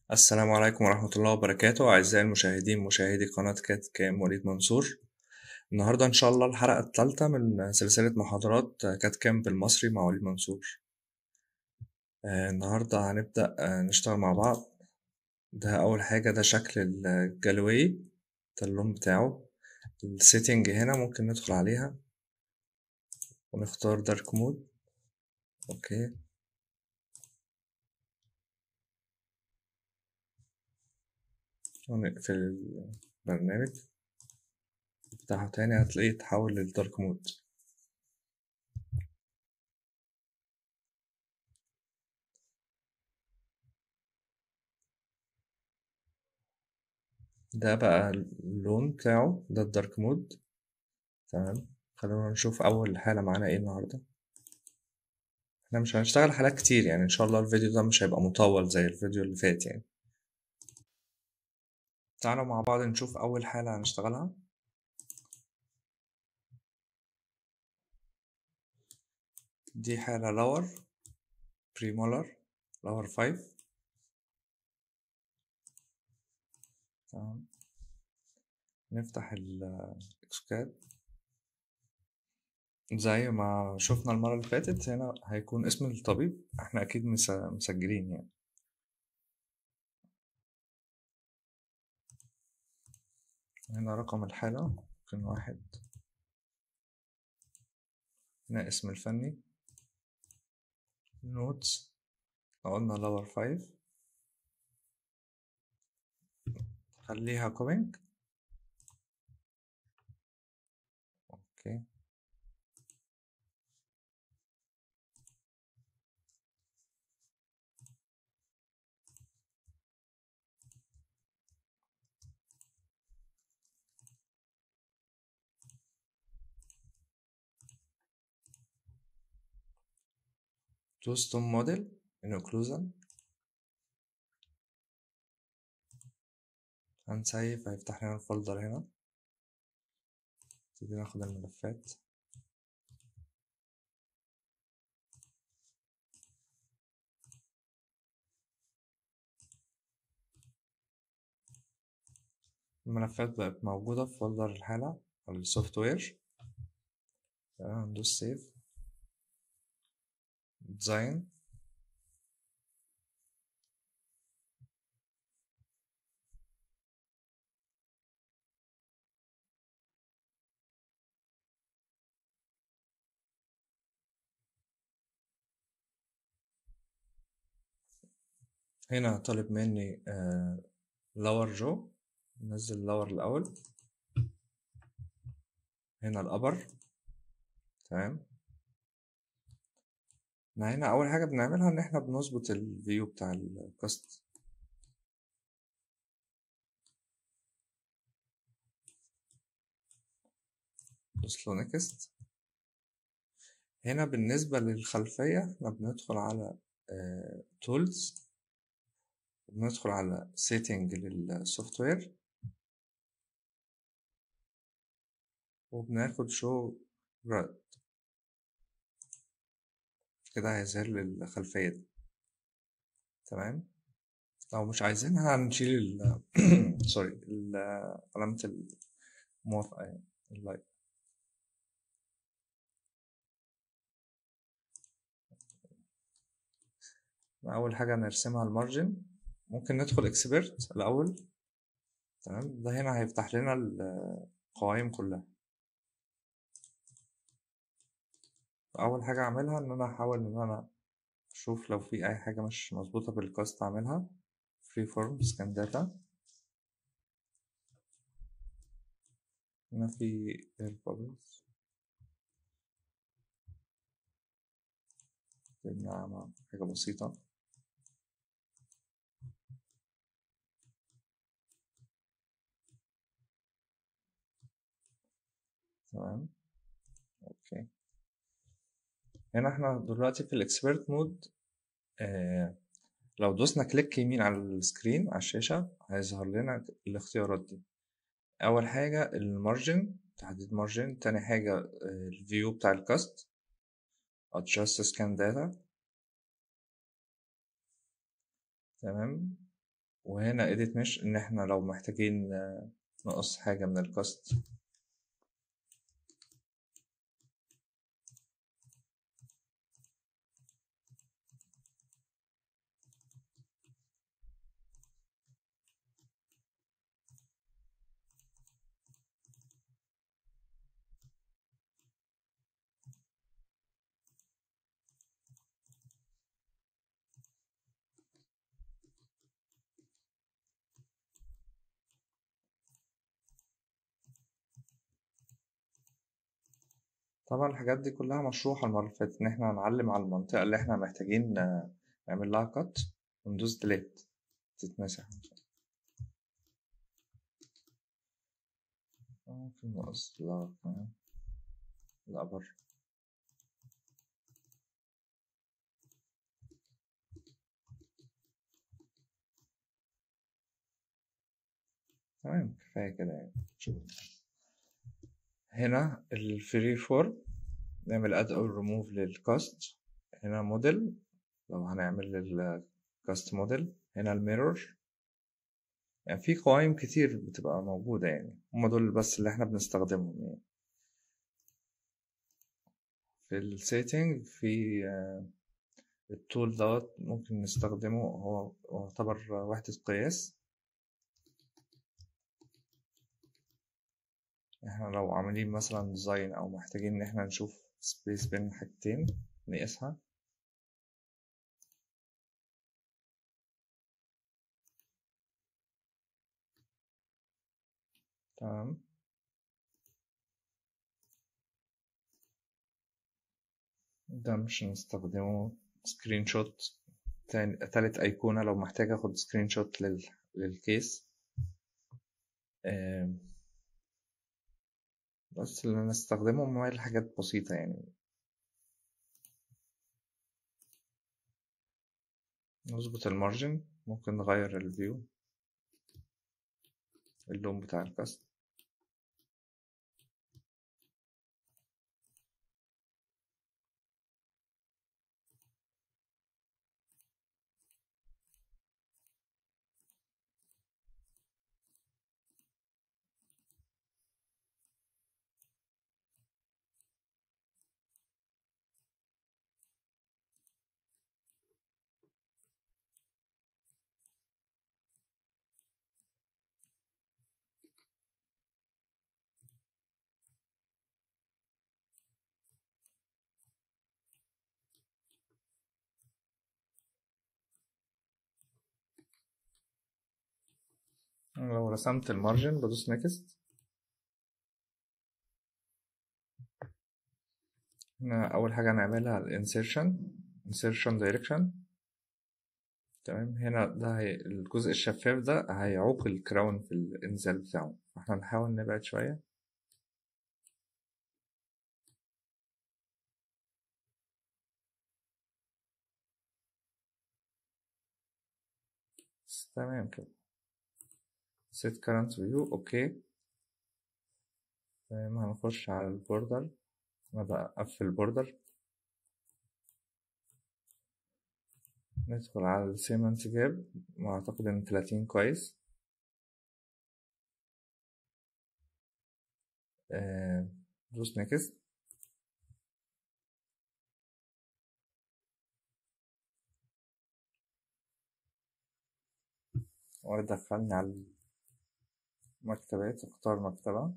السلام عليكم ورحمة الله وبركاته أعزائي المشاهدين مشاهدي قناة كات كام وليد منصور النهاردة إن شاء الله الحلقة الثالثة من سلسلة محاضرات كات كام بالمصري مع وليد منصور آه، النهاردة هنبدأ آه، نشتغل مع بعض ده أول حاجة ده شكل الجالوي ده اللون بتاعه السيتنج هنا ممكن ندخل عليها ونختار دارك مود أوكي ونقفل البرنامج افتحه تاني هتلاقيه اتحول للدارك مود ده بقى اللون بتاعه ده الدارك مود تمام خلونا نشوف أول حالة معانا ايه النهاردة احنا مش هنشتغل حالات كتير يعني ان شاء الله الفيديو ده مش هيبقى مطول زي الفيديو اللي فات يعني تعالوا مع بعض نشوف أول حالة هنشتغلها دي حالة لور بريمولر لور فايف تمام نفتح الإكسكاد زي ما شفنا المرة اللي فاتت هنا هيكون اسم الطبيب احنا أكيد مسجلين يعني هنا رقم الحالة ممكن واحد هنا اسم الفني نوتس قلنا lower فايف خليها كومينج اوكي توستون موديل in occlusion هنسيف هيفتح لنا الفولدر هنا نبتدي ناخد الملفات الملفات بقت موجودة في فولدر الحالة أو السوفت وير ندوس سيف ديزاين هنا طالب مني لور جو ننزل اللور الأول هنا الأبر تمام هنا أول حاجة بنعملها إن إحنا بنظبط الفيو بتاع الكاست له نيكست هنا بالنسبة للخلفية احنا بندخل على تولز بندخل على سيتنج للسوفت وير وبناخد شو رد كده هيظهر لي الخلفية دي تمام لو مش عايزينها هنشيل ال سوري علامة الموافقة يعني اللايك أول حاجة نرسمها المارجن ممكن ندخل اكسبرت الأول تمام ده هنا هيفتح لنا القوائم كلها أول حاجة أعملها إن أنا أحاول إن أنا أشوف لو في أي حاجة مش مظبوطة بالكاست أعملها فري فورم سكان داتا هنا في اير بابلز نعمل حاجة بسيطة تمام اوكي هنا احنا دلوقتي في الاكسبرت مود آه لو دوسنا كليك يمين على السكرين على الشاشة هيظهر لنا الاختيارات دي أول حاجة المارجن تحديد مارجن تاني حاجة الفيو بتاع الكاست adjust scan data تمام وهنا edit mesh ان احنا لو محتاجين آه، نقص حاجة من الكاست طبعا الحاجات دي كلها مشروحة المرة اللي فاتت إن إحنا هنعلم على المنطقة اللي إحنا محتاجين آه، نعمل لها كات وندوس ديليت تتمسح ممكن نقص لا فاهم لا بره تمام كفاية كده يعني شوف هنا الفري فورم نعمل اد او ريموف للكاست هنا موديل لو هنعمل الكاست موديل هنا الميرور يعني في قوائم كتير بتبقى موجودة يعني هما دول بس اللي احنا بنستخدمهم يعني في السيتنج في آه، التول دوت ممكن نستخدمه هو هو يعتبر وحدة قياس احنا لو عاملين مثلا ديزاين او محتاجين ان احنا نشوف سبيس بين حاجتين نقيسها تمام ده مش هنستخدمه سكرين شوت تاني تالت أيقونة لو محتاج اخد سكرين شوت لل... للكيس آم، بس اللي هنستخدمه موبايل حاجات بسيطة يعني نظبط المارجن ممكن نغير الفيو اللون بتاع الكاست لو رسمت المارجن بدوس نيكست هنا أول حاجة هنعملها الانسيرشن insertion direction تمام هنا ده هي الجزء الشفاف ده هيعوق الكراون في الإنزال بتاعه فاحنا نحاول نبعد شوية بس تمام كده set current view اوكي تمام هنخش على البوردر انا بقفل البوردر ندخل على السيمنت جاب واعتقد ان 30 كويس آه، دوس نيكست ودخلني على المكتبات اختار مكتبة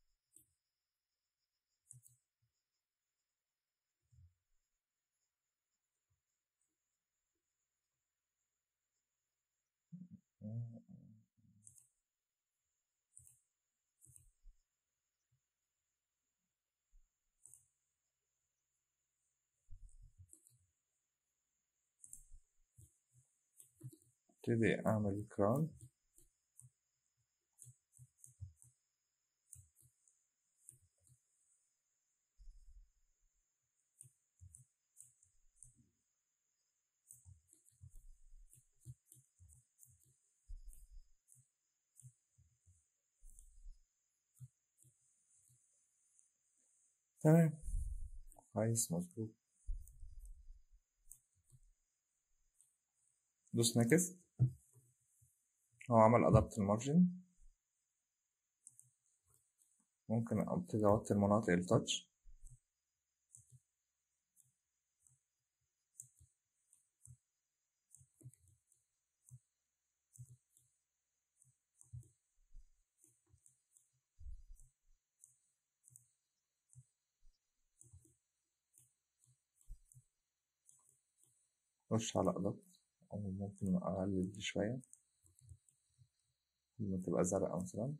ابتدي اعمل كراون تمام كويس مظبوط دوس نكست هو عمل ادابت المارجن ممكن ابتدي اوطي المناطق التاتش خش على ادابت او ممكن اقلل دي شوية لما تبقى زرقاء مثلا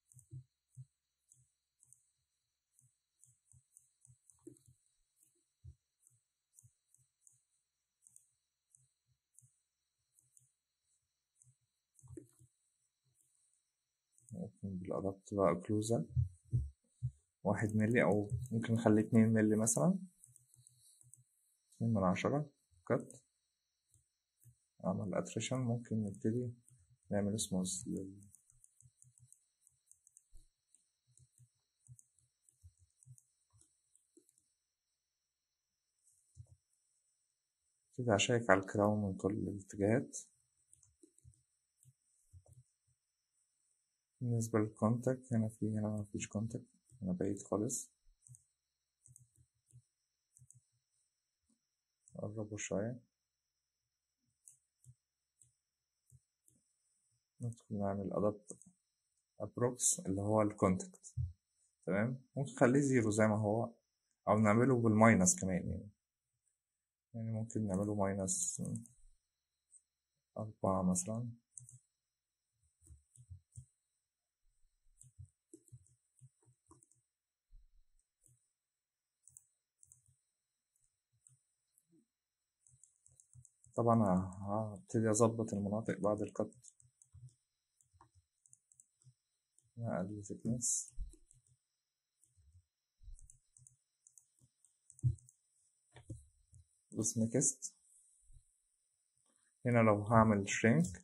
ممكن بالأدابت بقى أكلوزة واحد ملي أو ممكن نخليه اتنين ملي مثلا اتنين من عشرة كت عمل اتريشن ممكن نبتدي نعمل سموث لل كده هشيك على الكراون من كل الاتجاهات بالنسبة للكونتاكت هنا في هنا مفيش كونتاكت هنا بعيد خالص قربه شوية ندخل نعمل ادابت ابروكس اللي هو الكونتاكت تمام ممكن نخليه زيرو زي ما هو او نعمله بالماينس كمان يعني يعني ممكن نعمله ماينس أربعة مثلا طبعا هبتدي أظبط المناطق بعد القط أقلل thickness بص نكست هنا لو هعمل shrink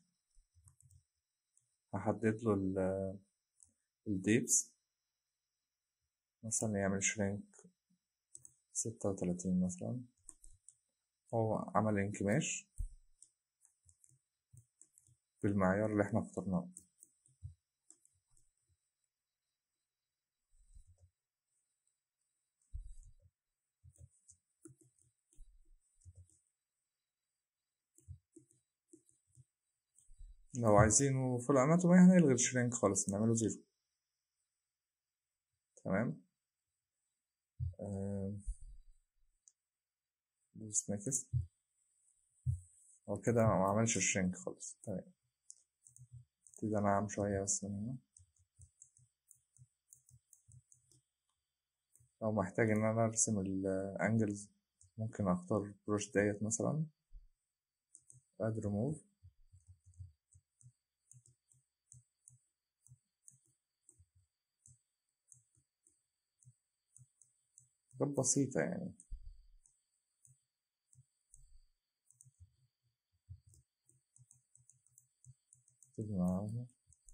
هحدد له ال الديبس مثلا يعمل shrink ستة وتلاتين مثلا هو عمل انكماش بالمعيار اللي احنا اخترناه لو عايزينه فول اناتومي هنلغي الشرينك خالص نعمله زيرو تمام آه، دوس نكست هو كده ما عملش الشرينك خالص تمام ابتدي انعم شوية بس من هنا لو محتاج ان انا ارسم الانجلز ممكن اختار بروش ديت مثلا اد ريموف حاجات بسيطة يعني ابتدي معاهم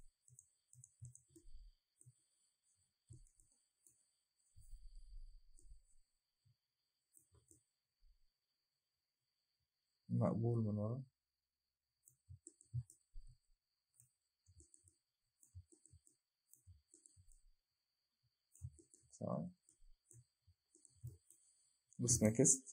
مقبول من ورا ثواني بص نكست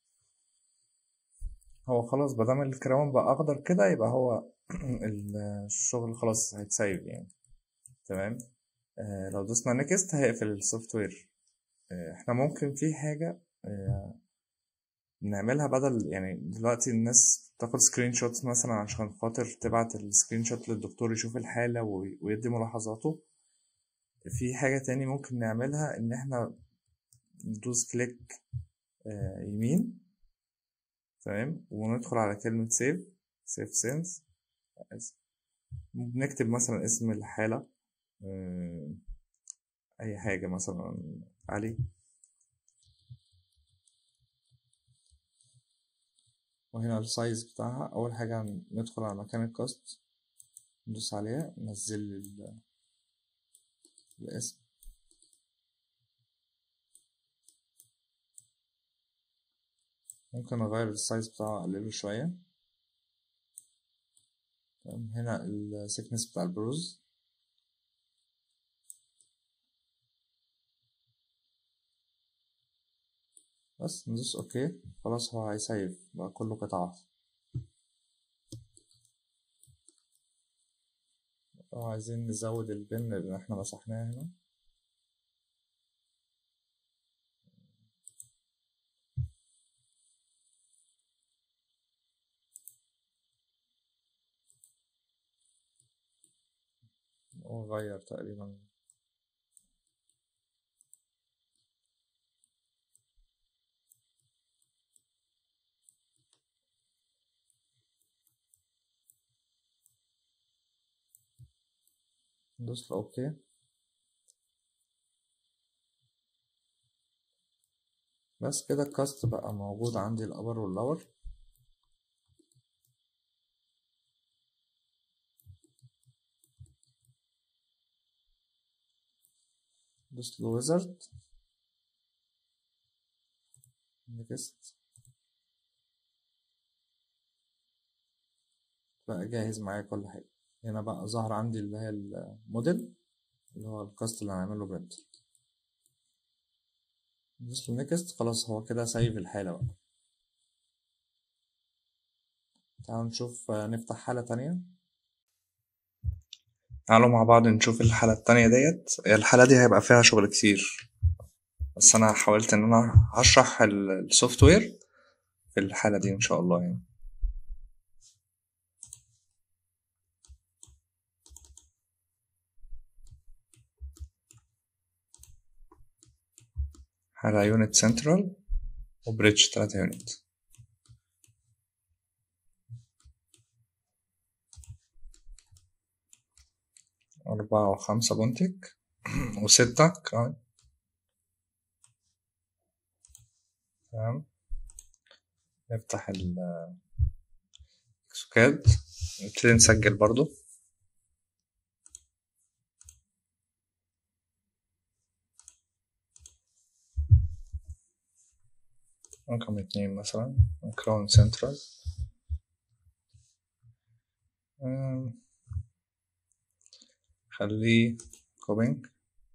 هو خلاص بدام الكراون بقى اخضر كده يبقى هو الشغل خلاص هيتسيب يعني تمام آه لو دوسنا نكست هيقفل السوفت وير آه احنا ممكن في حاجة آه نعملها بدل يعني دلوقتي الناس بتاخد سكرين شوتس مثلا عشان خاطر تبعت السكرين شوت للدكتور يشوف الحالة وي- ويدي ملاحظاته في حاجة تاني ممكن نعملها إن إحنا ندوس كليك آه، يمين تمام وندخل على كلمة سيف سيف سينس بنكتب مثلا اسم الحالة آه، أي حاجة مثلا علي وهنا السايز بتاعها أول حاجة ندخل على مكان الكاست ندوس عليها ننزل لي ال- الاسم ممكن أغير السايز بتاعه أقلله شوية تمام هنا السكنس بتاع البروز بس ندوس اوكي خلاص هو هيسيف بقى كله قطعة واحدة لو عايزين نزود البن اللي احنا مسحناه هنا وغير تقريبا ندوس له اوكي بس كده الكاست بقى موجود عندي الابر واللور دوس له ويزرد نكست بقى جاهز معايا كل حاجة هنا بقى ظهر عندي اللي هي الموديل اللي هو الكاست اللي هنعمله برنت دوس له نكست خلاص هو كده سايب الحالة بقى تعالوا نشوف نفتح حالة تانية تعالوا مع بعض نشوف الحالة التانية ديت الحالة دي هيبقى فيها شغل كتير بس أنا حاولت إن أنا هشرح السوفت وير في الحالة دي إن شاء الله يعني حالة يونت سنترال وبريدج تلاتة يونت أربعة وخمسة بونتك وستة كمان تمام نفتح ال اكسوكاد نبتدي نسجل برضو رقم اتنين مثلا كراون سنترال خليه كوبينج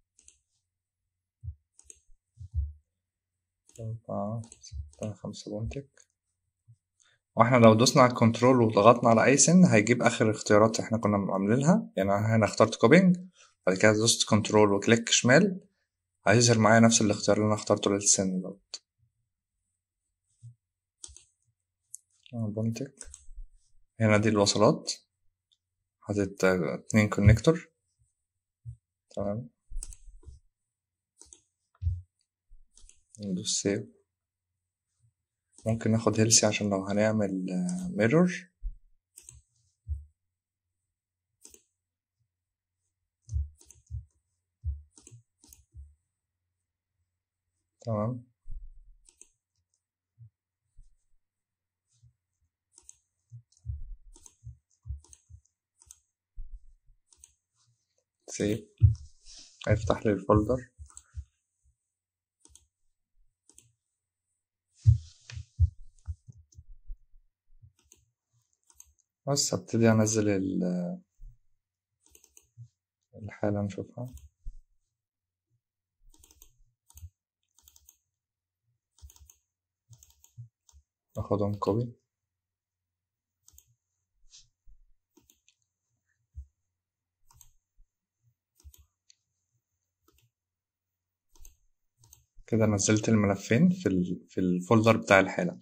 أربعة ستة خمسة بونتك واحنا لو دوسنا على الكنترول وضغطنا على أي سن هيجيب آخر اختيارات احنا كنا عاملينها يعني أنا هنا اخترت كوبينج بعد كده دوست كنترول وكليك شمال هيظهر معايا نفس الاختيار اللي أنا اخترته للسن دوت بونتك هنا دي الوصلات حاطط اتنين كونكتور تمام ندوس سيف ممكن ناخد هيلسي عشان لو هنعمل ميرور تمام سيف هيفتح لي الفولدر بس هبتدي انزل الحالة نشوفها اخدهم كوبي كده نزلت الملفين في ال في الفولدر بتاع الحالة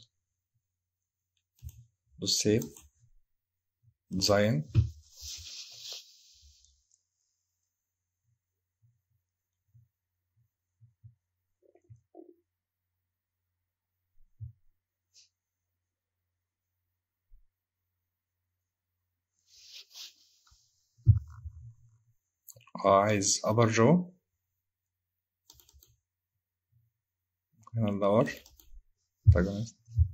دوس سيف ديزاين اه عايز ابر جو هنا ندور protagonist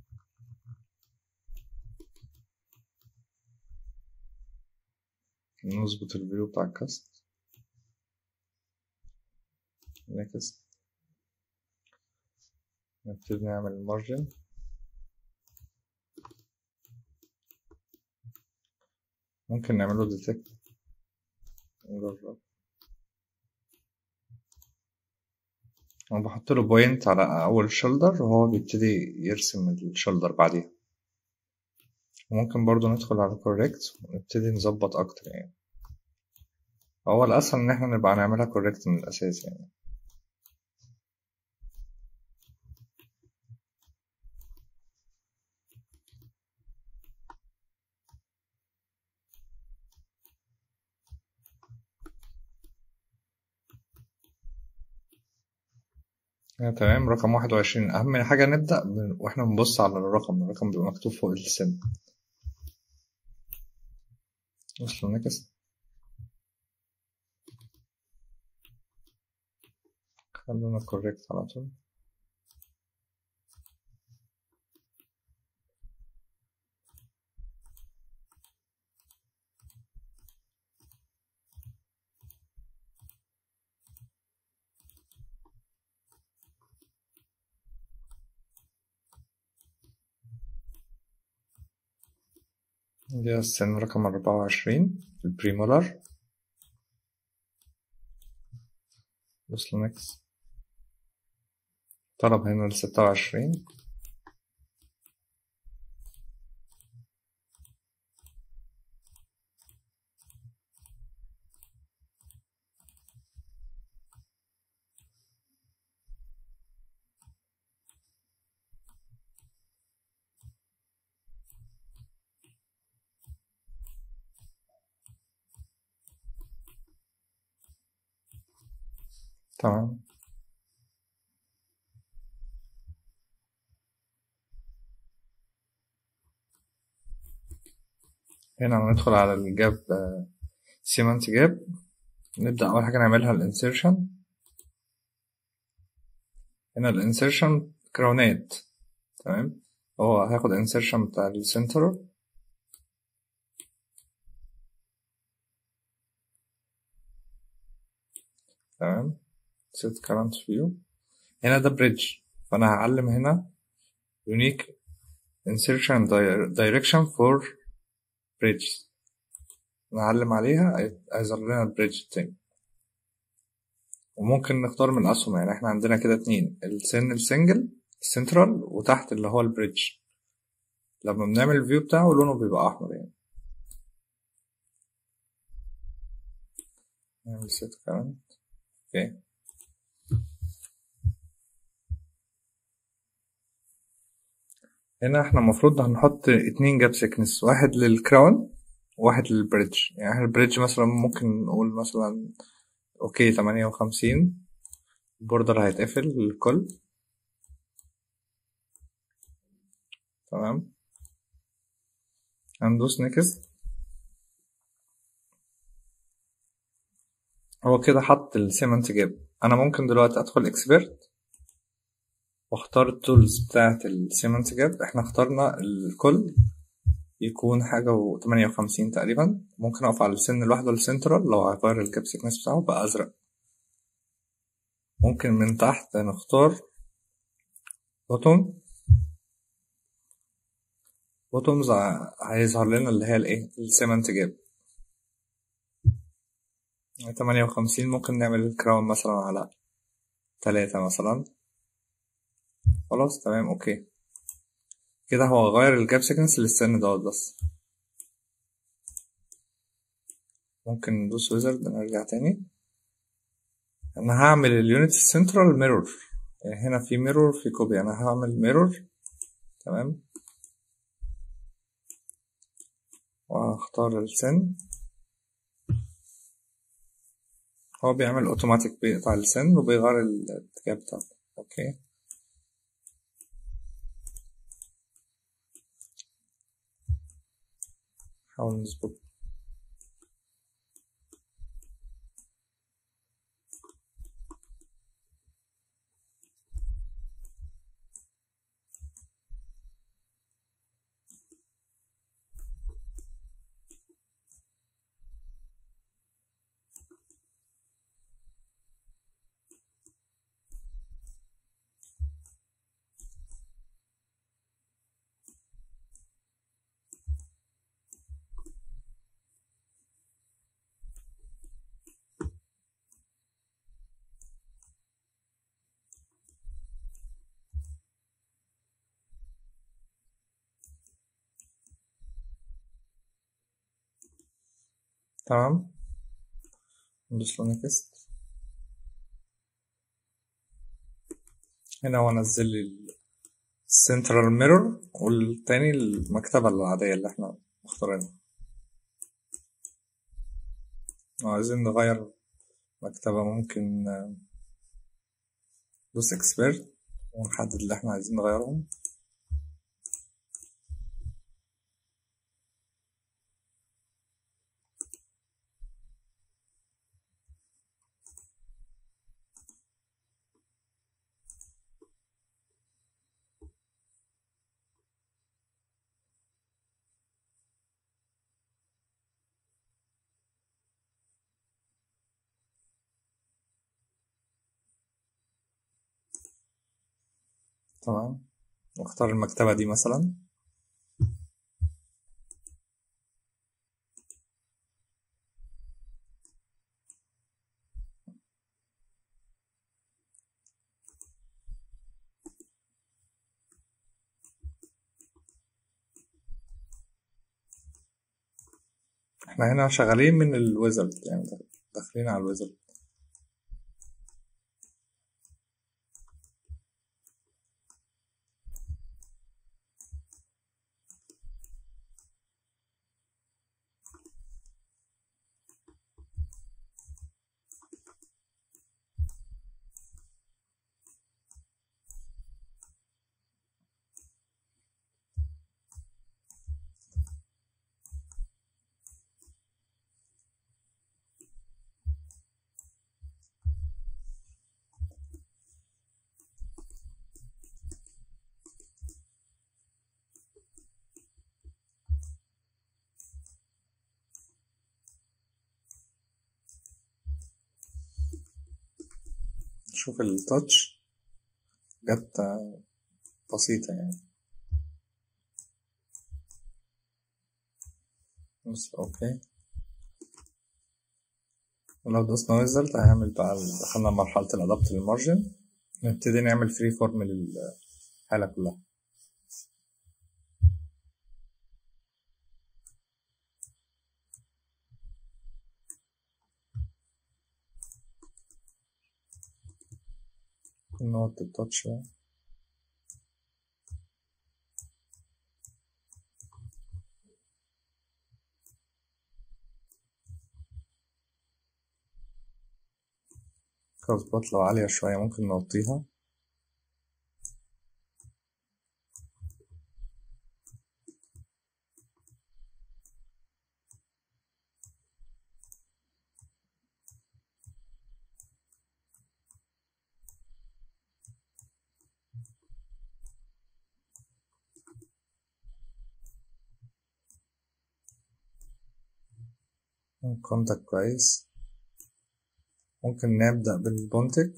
نظبط الفيو بتاع الكاست next نبتدي نعمل المارجن ممكن نعمله ديتكت نجرب أنا بحط له بوينت على أول شولدر وهو بيبتدي يرسم الشولدر بعديها وممكن برضو ندخل على كوريكت ونبتدي نظبط أكتر يعني هو الأسهل إن احنا نبقى نعملها كوريكت من الأساس يعني آه، تمام رقم واحد وعشرين أهم حاجة نبدأ من- وإحنا بنبص على الرقم الرقم بيبقى مكتوب فوق السن وصلوا نكست خلونا كوريكت على طول دي السن رقم أربعة وعشرين البريمولار وصلوا نكست طلب هنا الستة وعشرين تمام هنا هندخل على الجاب سيمنت جاب نبدأ أول حاجة نعملها الانسيرشن هنا الانسيرشن كراونات تمام هو هياخد انسيرشن بتاع السنتر تمام set current view هنا ده بريدج فأنا هعلم هنا unique insertion dir- direction for bridge نعلم عليها هي- هيظهر لنا البريدج التاني وممكن نختار من الأسهم يعني احنا عندنا كده اتنين السن السنجل السنترال وتحت اللي هو البريدج لما بنعمل الفيو بتاعه لونه بيبقى أحمر يعني نعمل set current اوكي هنا احنا المفروض هنحط اتنين جاب سيكنس واحد للكراون وواحد للبريدج يعني احنا البريدج مثلا ممكن نقول مثلا اوكي تمانية وخمسين البوردر هيتقفل للكل تمام هندوس نكست هو كده حط السيمنت جاب انا ممكن دلوقتي ادخل اكسبرت واختار التولز بتاعة السيمنت جاب احنا اخترنا الكل يكون حاجة وتمانية وخمسين تقريبا ممكن اقف على السن لوحده السنترال لو هغير الجاب سيكنس بتاعه بقى ازرق ممكن من تحت نختار بوتوم بوتومز هيظهر لنا اللي هي الايه السيمنت جاب تمانية وخمسين ممكن نعمل الكراون مثلا على تلاتة مثلا خلاص تمام اوكي كده هو غير الجاب سيكنس للسن دوت بس ممكن ندوس ويزرد نرجع تاني انا هعمل اليونت السنترال ميرور يعني هنا في ميرور في كوبي انا هعمل ميرور تمام وهختار السن هو بيعمل اوتوماتيك بيقطع السن وبيغير الاتجاه بتاعته اوكي حاول نظبط تمام ندوس له نيكست هنا هو نزل لي السنترال ميرور والتاني المكتبة العادية اللي احنا مختارينها لو عايزين نغير مكتبة ممكن دوس اكسبيرت ونحدد اللي احنا عايزين نغيرهم تمام واختار المكتبة دي مثلا احنا هنا شغالين من الويزرد يعني داخلين على الويزرد شوف التاتش جت بسيطة يعني بس اوكي ولو دوسنا ريزلت هيعمل بقى دخلنا مرحلة الادابت للمارجن نبتدي نعمل فري فورم للحالة كلها نقط التاتش كاسبات لو عالية شوية ممكن نوطيها كونتاكت كويس ممكن نبدأ بالبونتك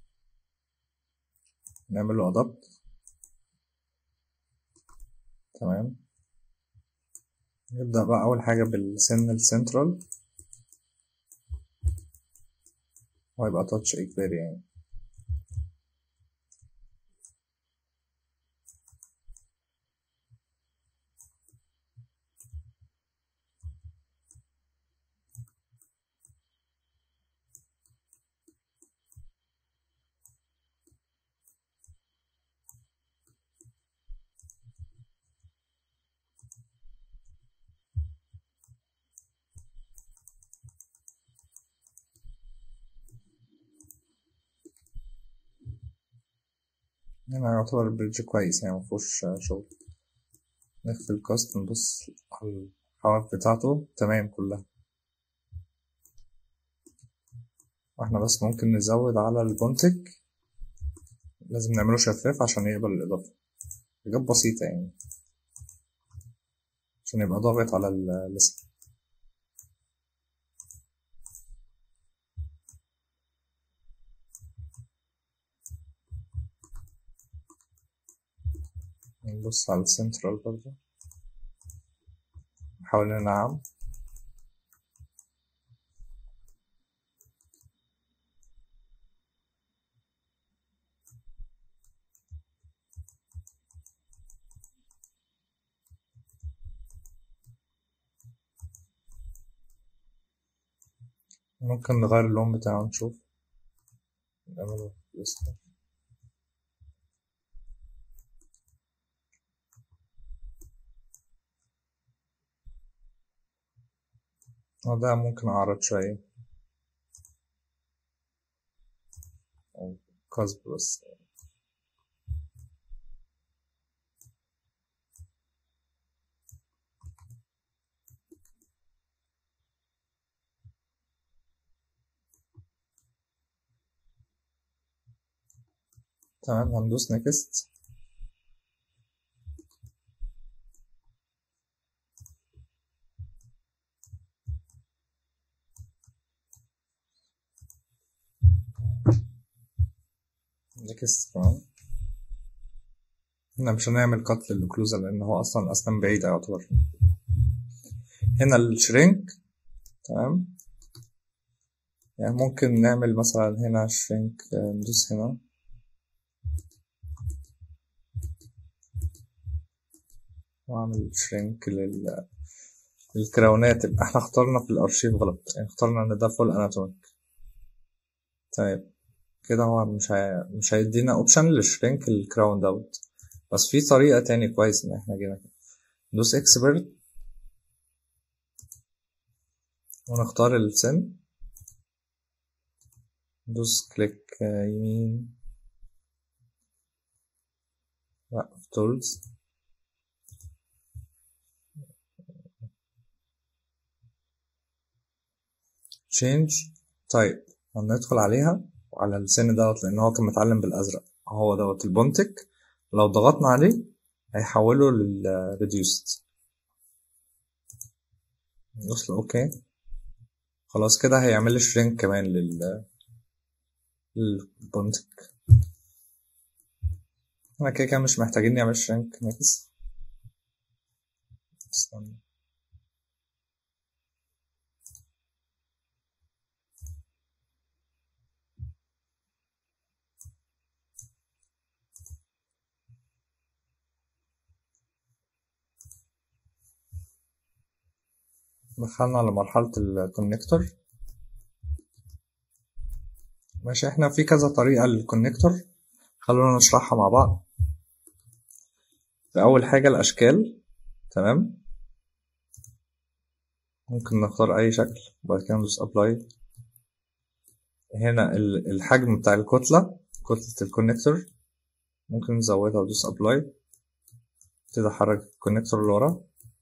نعمل له ادابت تمام نبدأ بقى أول حاجة بالسن السنترال وهيبقى تاتش إجباري يعني هنا يعتبر البريدج كويس يعني مفهوش شغل نقفل الكاست نبص على الحواف بتاعته تمام كلها واحنا بس ممكن نزود على البونتك لازم نعمله شفاف عشان يقبل الإضافة حاجات بسيطة يعني عشان يبقى ضاغط على اللسان نبص على السنترال برضه نحاول ننعم ممكن نغير اللون بتاعه نشوف نعمله أصفر اه ده ممكن أعرض شوية أو قصب بس تمام هندوس نيكست نيكست تمام هنا مش هنعمل قتل للأوكلوزال لأن هو أصلا أسنان بعيدة يعتبر هنا الشرينك تمام يعني ممكن نعمل مثلا هنا شرينك ندوس هنا واعمل شرينك لل الكراونات يبقى احنا اخترنا في الارشيف غلط يعني اخترنا ان ده فول اناتوميك طيب كده هو مش هي... مش هيدينا اوبشن للشرينك الكراون دوت بس في طريقة تاني كويس ان احنا جينا كده ندوس اكسبرت ونختار السن ندوس كليك يمين لا في تولز change type هندخل عليها وعلى السن دوت لان هو كان متعلم بالازرق هو دوت البونتك لو ضغطنا عليه هيحوله للريديوست ندوس اوكي خلاص كده هيعمل لي شرينك كمان لل للبونتك انا كده كده مش محتاجين نعمل شرينك نكس استنى دخلنا على مرحلة الكونكتور ماشي احنا في كذا طريقة للكونكتور خلونا نشرحها مع بعض أول حاجة الأشكال تمام ممكن نختار أي شكل وبعد كده ندوس أبلاي هنا الحجم بتاع الكتلة كتلة الكونكتور ممكن نزودها ودوس أبلاي ابتدي أحرك الكونكتور لورا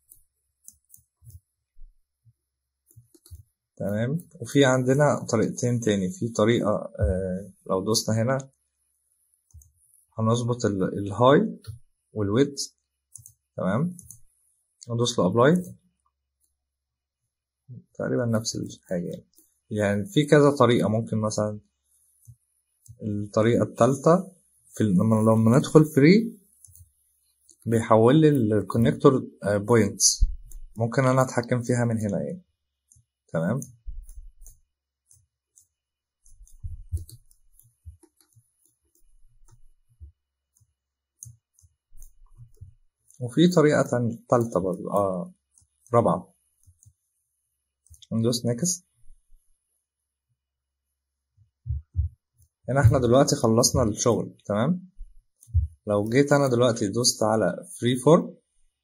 تمام وفي عندنا طريقتين تاني في طريقة آه لو دوسنا هنا هنظبط الهاي والويت تمام ندوس له ابلاي تقريبا نفس الحاجة يعني يعني في كذا طريقة ممكن مثلا الطريقة التالتة في لما لما ندخل فري بيحول لي الكونكتور بوينتس ممكن انا اتحكم فيها من هنا ايه تمام وفي طريقة تانية تالتة برضه اه رابعة ندوس نيكست هنا احنا دلوقتي خلصنا الشغل تمام لو جيت انا دلوقتي دوست على فري فورم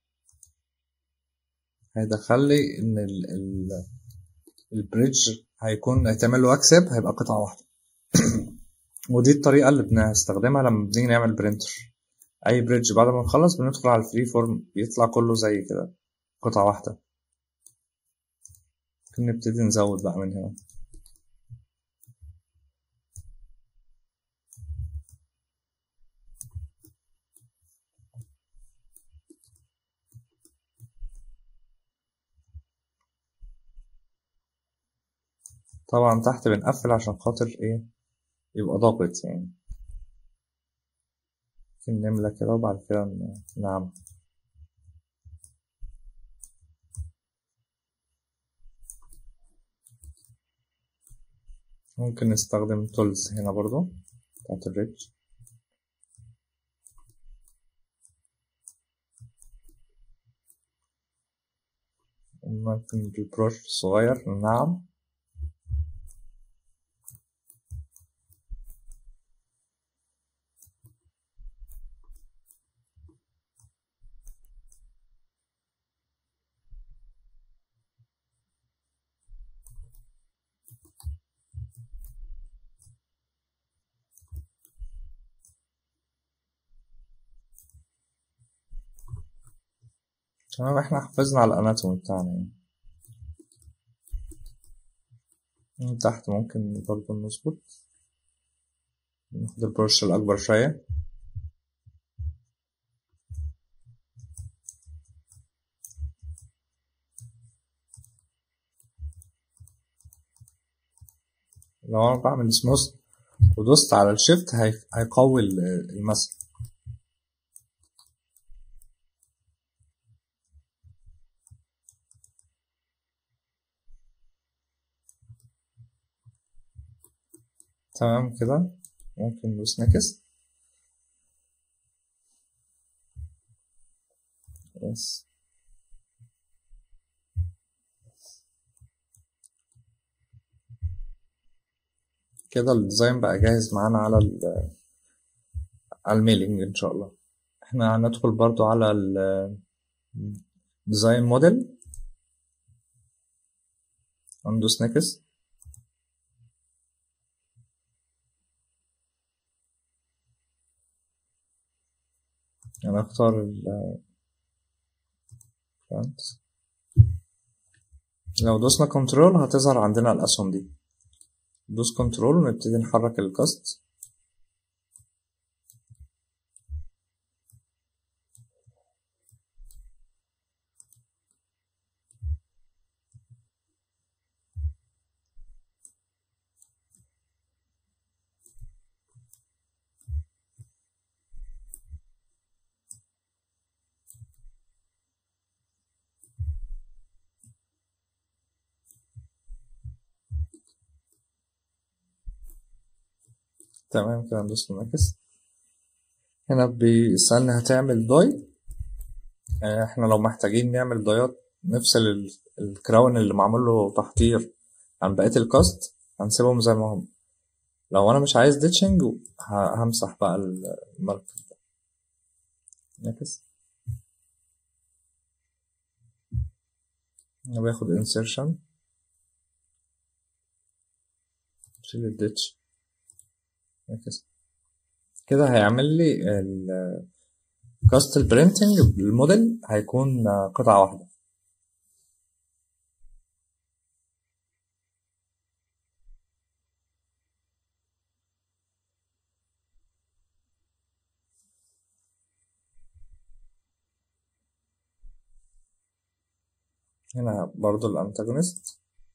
هيدخل لي ان ال ال البريدج هيكون هيتعمل له اكسب هيبقى قطعة واحدة ودي الطريقة اللي بنستخدمها لما بنيجي نعمل برينتر اي بريدج بعد ما نخلص بندخل على الفري فورم بيطلع كله زي كده قطعة واحدة ممكن نبتدي نزود بقى من هنا طبعا تحت بنقفل عشان خاطر ايه يبقى ضاغط يعني ممكن نملى كده وبعد كده نعم ممكن نستخدم تولز هنا برضو بتاعت الريدج ممكن بالبروش صغير نعم تمام احنا حفظنا على الاناتومي بتاعنا يعني من تحت ممكن برضه نظبط ناخد البرش الأكبر شوية لو أنا بعمل سموث ودوست على الشيفت هي- هيقوي ال- المسح تمام كده ممكن ندوس نكست بس كده الديزاين بقى جاهز معانا على ال على الميلينج ان شاء الله احنا هندخل برضو على ال ديزاين موديل هندوس نكست انا اختار ال front. لو دوسنا كنترول هتظهر عندنا الاسهم دي دوس كنترول ونبتدي نحرك الكاست تمام كده ندوس نكست هنا بيسألني هتعمل داي آه، احنا لو محتاجين نعمل دايات نفصل ال- الكراون اللي معمول له تحضير عن بقية الكاست هنسيبهم زي ما هم لو انا مش عايز ديتشنج ه- همسح بقى ال- الماركر ده نكست انا باخد insertion شيل الديتش نكست كده هيعمل لي ال كاست البرينتنج الموديل هيكون آه، قطعة واحدة هنا برضو الانتاجونست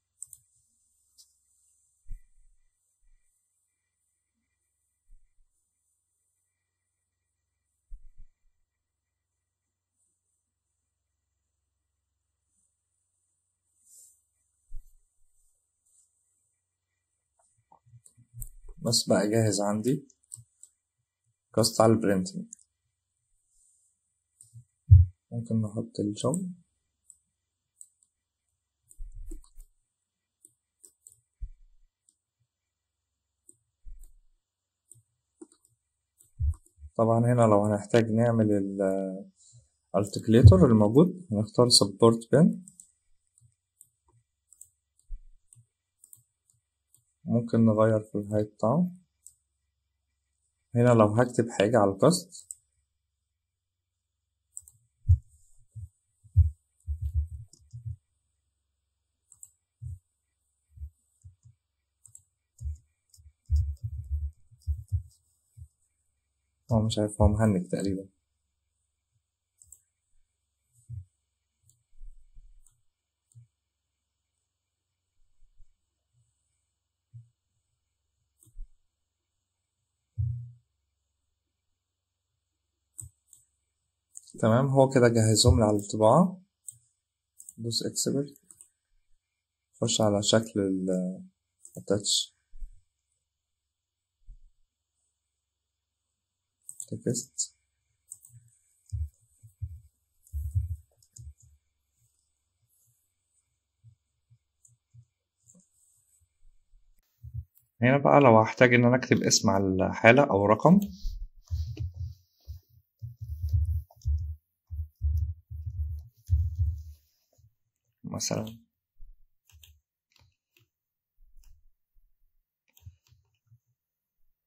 بس بقى جاهز عندي كاست على البرينتنج ممكن نحط الشغل طبعا هنا لو هنحتاج نعمل الارتكليتور الموجود هنختار سبورت بين ممكن نغير في الهايت بتاعه هنا لو هكتب حاجة على الكاست هو مش عارف هو مهنج تقريبا تمام هو كده جهزهم لي على الطباعة دوس اكسبرت خش على شكل ال attach text هنا بقى لو هحتاج ان انا اكتب اسم على الحالة او رقم مثلا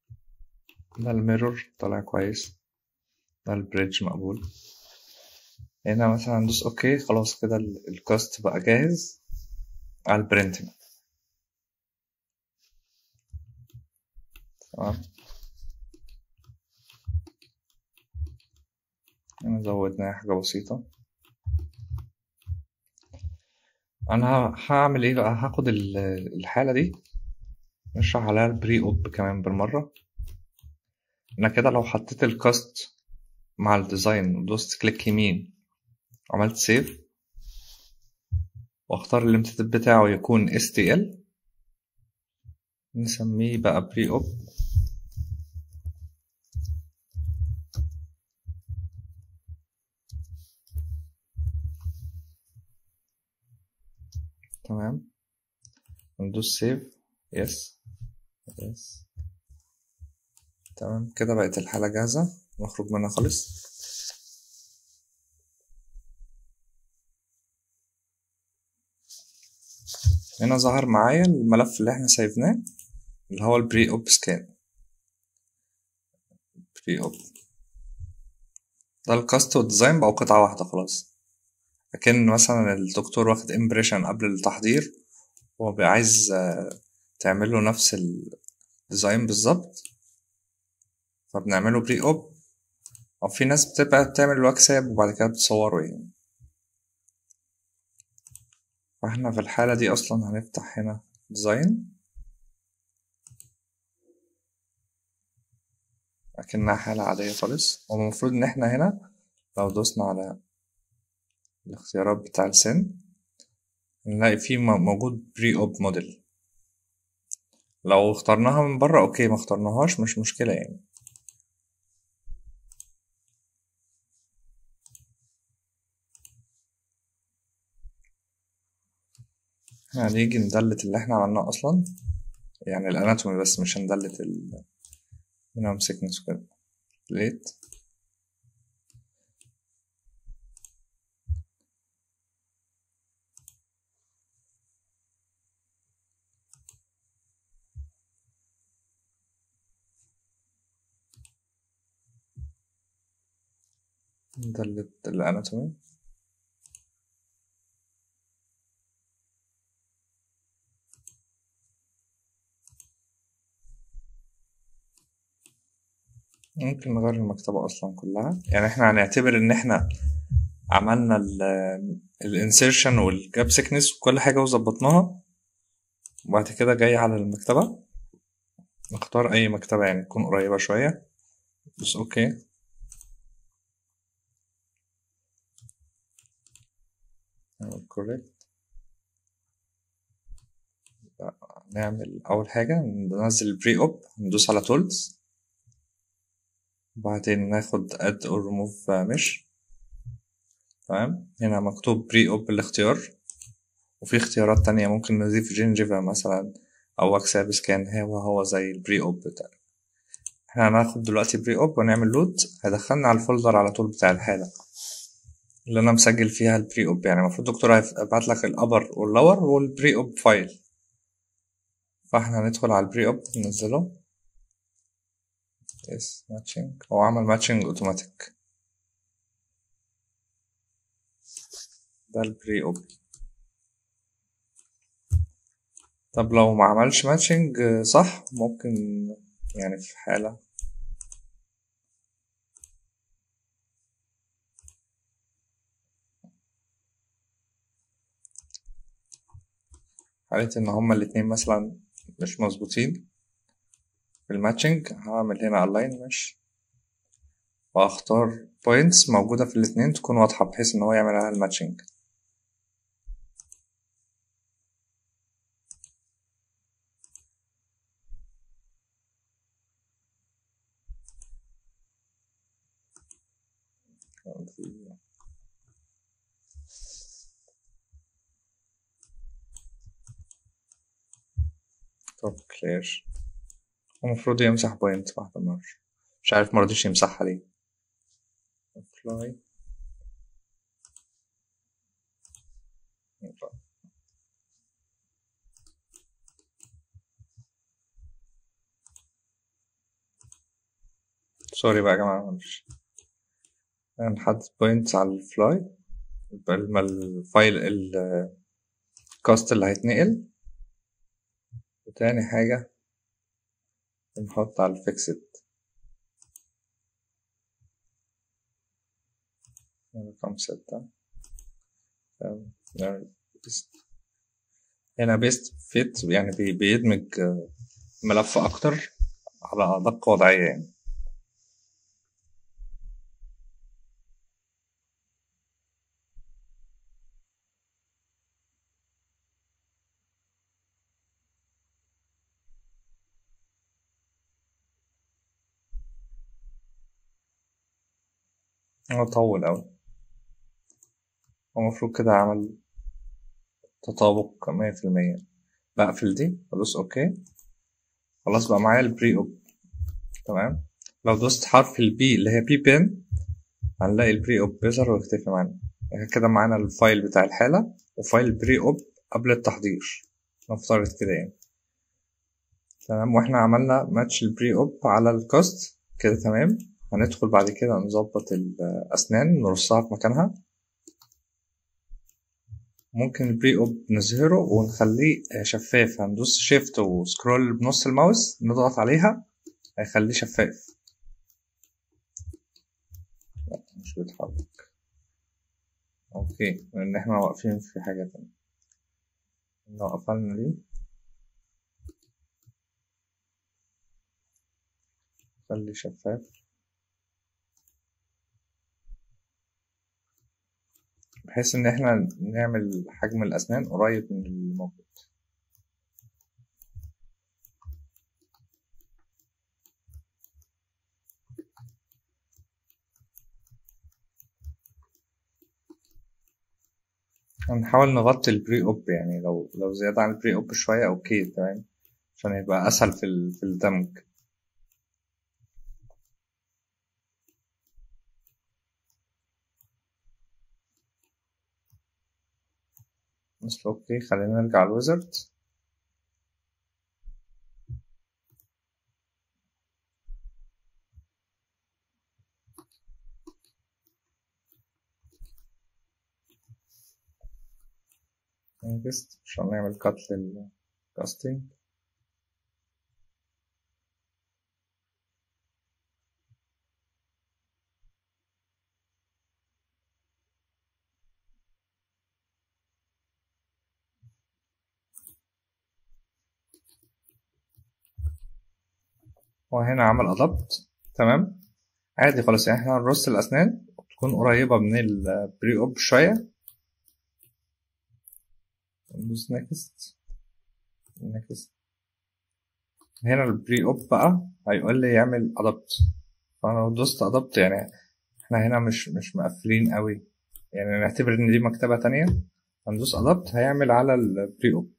ده الميرور طلع كويس ده البريدج مقبول هنا مثلا ندوس اوكي خلاص كده ال- الكاست بقى جاهز على البرينتنج تمام هنا زودنا حاجة بسيطة انا ه- هعمل ايه بقى هاخد ال- الحالة دي نشرح عليها البري اوب كمان بالمرة انا كده لو حطيت الكاست مع الديزاين ودوست كليك يمين وعملت سيف واختار الامتداد بتاعه يكون STL نسميه بقى بري اوب تمام ندوس سيف يس يس تمام كده بقت الحالة جاهزة نخرج منها خالص هنا ظهر معايا الملف اللي احنا سايبناه اللي هو البري اوب سكان بري اوب ده الكاست والديزاين بقوا قطعة واحدة خلاص لكن مثلا الدكتور واخد امبريشن قبل التحضير هو بقى عايز آه، تعمل له نفس الديزاين بالظبط فبنعمله بري اوب او في ناس بتبقى بتعمل واتساب وبعد كده بتصوره يعني فاحنا في الحالة دي اصلا هنفتح هنا ديزاين لكنها حالة عادية خالص والمفروض ان احنا هنا لو دوسنا على الاختيارات بتاع السن نلاقي فيه م- موجود بري اوب موديل لو اخترناها من بره اوكي ما اخترناهاش مش مشكلة يعني هنيجي ندلت اللي احنا عملناه اصلا يعني الاناتومي بس مش هندلت ال minimum thickness وكده لقيت ندلت الاناتومي ممكن نغير المكتبة أصلا كلها يعني احنا هنعتبر إن احنا عملنا الانسيرشن والجاب سيكنس وكل حاجة وظبطناها وبعد كده جاي على المكتبة نختار أي مكتبة يعني تكون قريبة شوية بس أوكي كوريكت نعمل أول حاجة ننزل البري أوب ندوس على تولز وبعدين ناخد add or remove mesh تمام هنا مكتوب بري أوب بالاختيار وفي اختيارات تانية ممكن نضيف جينجيفا مثلا أو أكساب سكان هو هو زي البري أوب بتاع احنا هناخد دلوقتي بري أوب ونعمل لود هيدخلنا على الفولدر على طول بتاع الحالة اللي أنا مسجل فيها البري أوب يعني المفروض الدكتور هيبعت لك الأبر واللور والبري أوب فايل فاحنا هندخل على البري أوب ننزله يس ماتشنج هو عمل ماتشنج اوتوماتيك ده البري أوب طب لو ما عملش ماتشنج صح ممكن يعني في حالة حالة إن هما الاتنين مثلا مش مظبوطين في الماتشنج هعمل هنا align مش وأختار points موجودة في الاتنين تكون واضحة بحيث إن هو يعمل عليها الماتشنج طب كلير المفروض يمسح بوينت واحدة مرة مش عارف مرضيش يمسحها ليه apply سوري بقى يا جماعة معلش نحدد بوينتس على الفلاي قبل ما الفايل الكاست اللي هيتنقل وتاني حاجة بنحط على الفيكسد رقم ستة هنا بيست فيت يعني بيدمج ملف أكتر على دقة وضعية يعني هو طول أوي هو المفروض كده عمل تطابق مية في المية بقفل دي بدوس أوكي خلاص بقى معايا البري أوب تمام لو دوست حرف البي اللي هي بي بين هنلاقي البري أوب بيظهر ويختفي معانا كده معانا الفايل بتاع الحالة وفايل البري أوب قبل التحضير نفترض كده يعني تمام واحنا عملنا ماتش البري أوب على الكاست كده تمام هندخل بعد كده نظبط الأسنان نرصها في مكانها ممكن البري أوب نظهره ونخليه شفاف هندوس شيفت وسكرول بنص الماوس نضغط عليها هيخليه شفاف لا مش بيتحرك اوكي لان احنا واقفين في حاجة تانية لو قفلنا دي خليه شفاف بحيث ان احنا نعمل حجم الاسنان قريب من الموجود هنحاول نغطي البري اوب يعني لو لو زيادة عن البري اوب شوية اوكي تمام عشان يبقى اسهل في ال- في الدمج بس اوكي خلينا نرجع الويزرد نيكست عشان نعمل كات للكاستنج وهنا عمل ادابت تمام عادي خلاص يعني احنا هنرص الاسنان تكون قريبة من البري اوب شوية ندوس نيكست نيكست هنا البري اوب بقى هيقول لي يعمل ادابت فانا لو دوست ادابت يعني احنا هنا مش مش مقفلين قوي يعني نعتبر ان دي مكتبة تانية هندوس ادابت هيعمل على البري اوب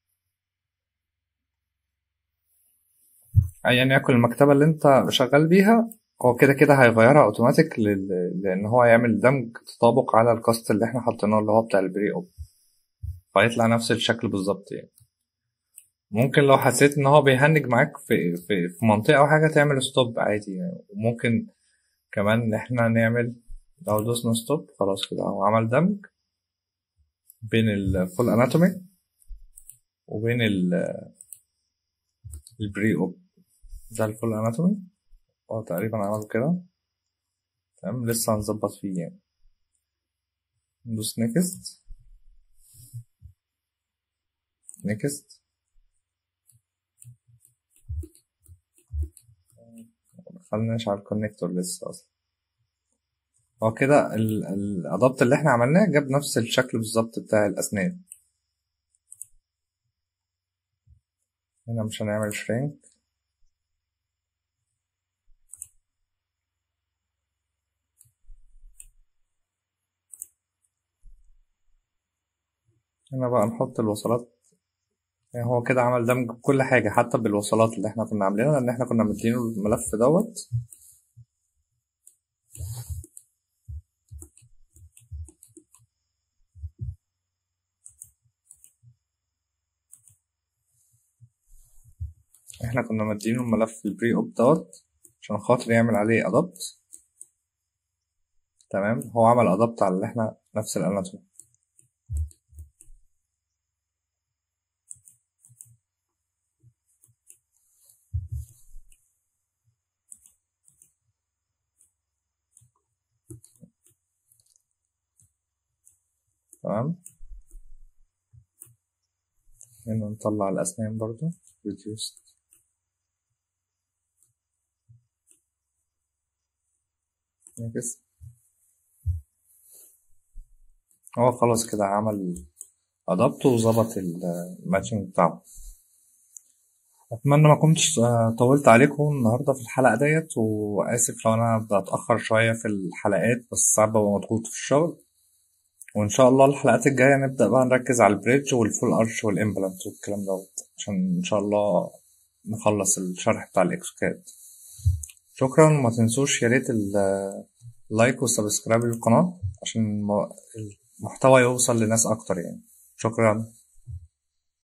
ايا يكن المكتبة اللي انت شغال بيها هو كده كده هيغيرها اوتوماتيك لل- لان هو يعمل دمج تطابق على الكاست اللي احنا حاطينه اللي هو بتاع البري اوب فيطلع نفس الشكل بالظبط يعني ممكن لو حسيت ان هو بيهنج معاك في في في منطقة او حاجة تعمل ستوب عادي يعني وممكن كمان ان احنا نعمل لو دوسنا ستوب خلاص كده هو عمل دمج بين الفول اناتومي وبين ال- البري اوب ده الفول اناتومي هو تقريبا عمل كده تمام لسه هنظبط فيه يعني ندوس نيكست نيكست مدخلناش على الكونكتور لسه اصلا هو كده ال- الادابت اللي احنا عملناه جاب نفس الشكل بالظبط بتاع الاسنان هنا مش هنعمل شرينك هنا بقى نحط الوصلات يعني هو كده عمل دمج بكل حاجة حتى بالوصلات اللي احنا كنا عاملينها لأن احنا كنا مدينه الملف دوت احنا كنا مدينه الملف البري اوب دوت عشان خاطر يعمل عليه ادابت تمام هو عمل ادابت على اللي احنا نفس الاناتومي تمام هنا نطلع الأسنان برضو reduced نعكس هو خلاص كده عمل أضبط وظبط الماتشنج بتاعه أتمنى ما كنتش آه، طولت عليكم النهاردة في الحلقة ديت وآسف لو أنا بتأخر شوية في الحلقات بس ساعات ببقى مضغوط في الشغل وإن شاء الله الحلقات الجاية نبدأ بقى نركز على البريدج والفول أرش والإمبلانت والكلام دوت عشان إن شاء الله نخلص الشرح بتاع الإكسوكاد شكرا وما تنسوش يا ريت اللايك والسبسكرايب للقناة عشان المحتوى يوصل لناس أكتر يعني شكرا